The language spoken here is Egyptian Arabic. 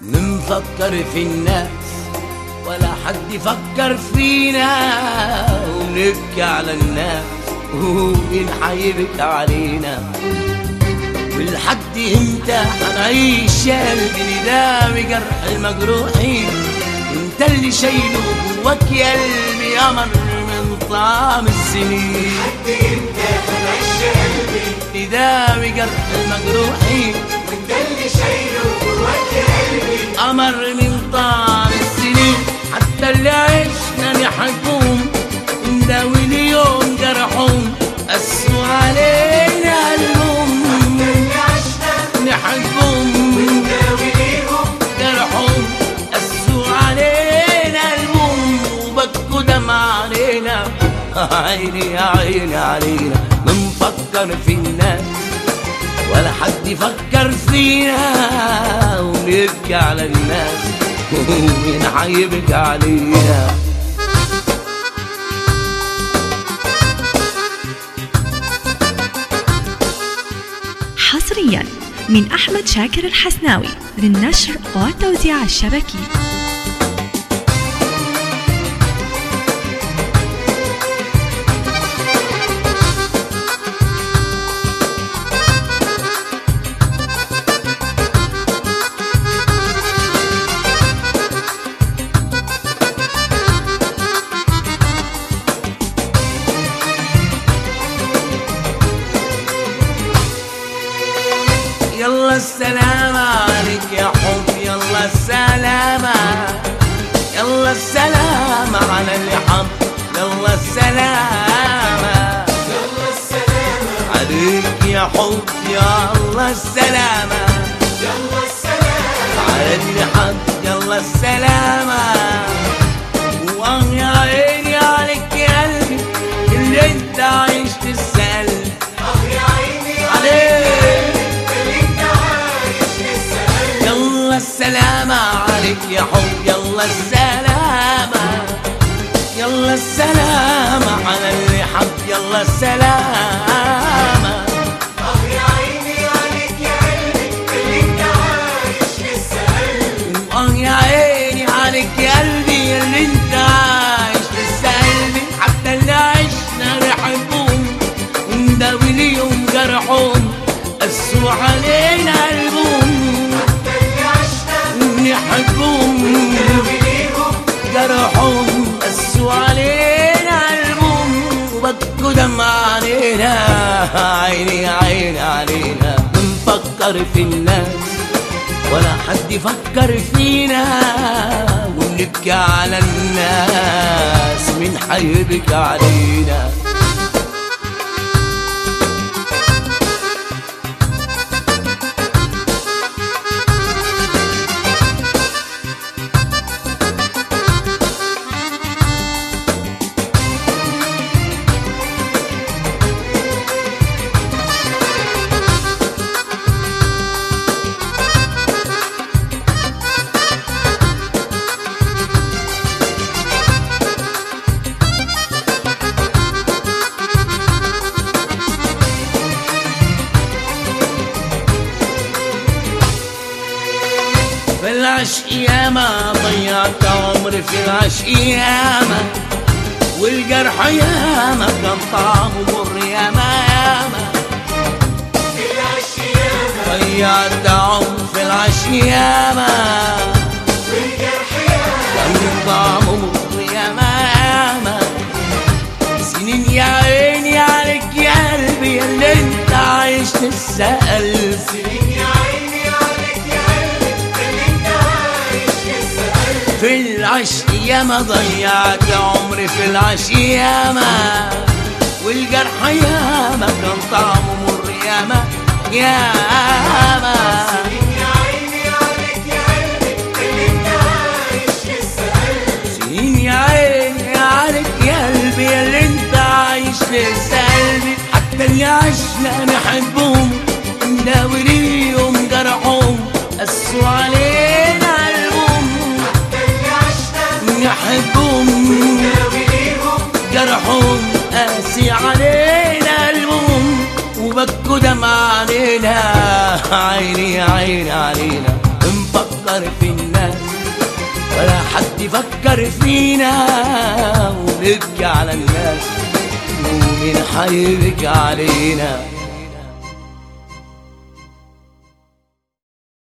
منفكر في الناس ولا حد يفكر فينا ونبكي على الناس ومين حيبكي علينا ولحد امتى حنعيش يا قلبي نداوي جرح المجروحين انت اللي شايله جواك يا قلبي قمر من طعم السنين لحد امتى هنعيش يا قلبي نداوي جرح المجروحين وانت اللي شايله جواك يا قلبي قمر من طعم السنين حتى اللي عشنا نحكم نداوي اليوم جرحهم قسوا علينا قلبهم اللي عشنا نحكم نداوي ليهم جرحهم قسوا علينا قلبهم وبكوا دمع علينا عيني يا عيني علينا منفكر في الناس ولا حد يفكر فينا ونبكي على الناس ومين حيبكي علينا حصريا من أحمد شاكر الحسناوي للنشر والتوزيع الشبكي يلا السلام عليك يا حب يلا السلامة يلا السلام على اللي حب يلا السلامة يلا السلامة عليك يا حب يا الله السلامة يلا السلامة على اللي حب يلا السلامة واه يا عيني عليك يا قلبي اللي انت عايش تسأل اه يا عيني عليك اللي انت عايش لسه قلبي يلا السلامة عليك يا حب يلا السلامة يلا السلامة على اللي حب يلا السلامة اه يا عيني عليك يا قلبي اللي انت عايش لسه قلبي واه يا عيني عليك يا قلبي اللي انت عايش لسه قلبي حتى اللي عشنا نحبهم ونداوي ليهم جرحهم قسوا علينا قلبهم اللي عشنا نحبهم نداوي ليهم جرحهم قسوا علينا قلبهم وبكوا دمع علينا عيني عيني علينا بنفكر في الناس ولا حد يفكر فينا ونبكي على الناس مين حيبكي علينا في العشق ياما ضيعت عمري في العشق ياما والجرح ياما كان طعمه مر ياما ياما العشيانة ضيعت عمري في العشق ياما والجرح ياما كان طعمه مر ياما ياما سنين يا عيني عليك يا قلبي يا اللي انت عايش تسأل سنين يا عيني عليك يا قلبي اللي انت عايش لسه قلبي في العشق ياما ضيعت عمري في العشق ياما والجرح ياما كان طعمه مر ياما ياما سنين يا عيني عليك يا قلبي اللي انت عايش لسه قلبي سنين يا عيني عليك يا قلبي يا اللي انت عايش لسه قلبي حتى اللي عشنا نحبهم نداوي ليهم جرحهم قسوا علينا قلبهم اللي عشنا نحبهم نداوي ليهم جرحهم قاسي علينا قلبهم وبكوا دمع علينا عيني عيني علينا انفكر نفكر في الناس ولا حد يفكر فينا ونبكي على الناس ومين حيبكي علينا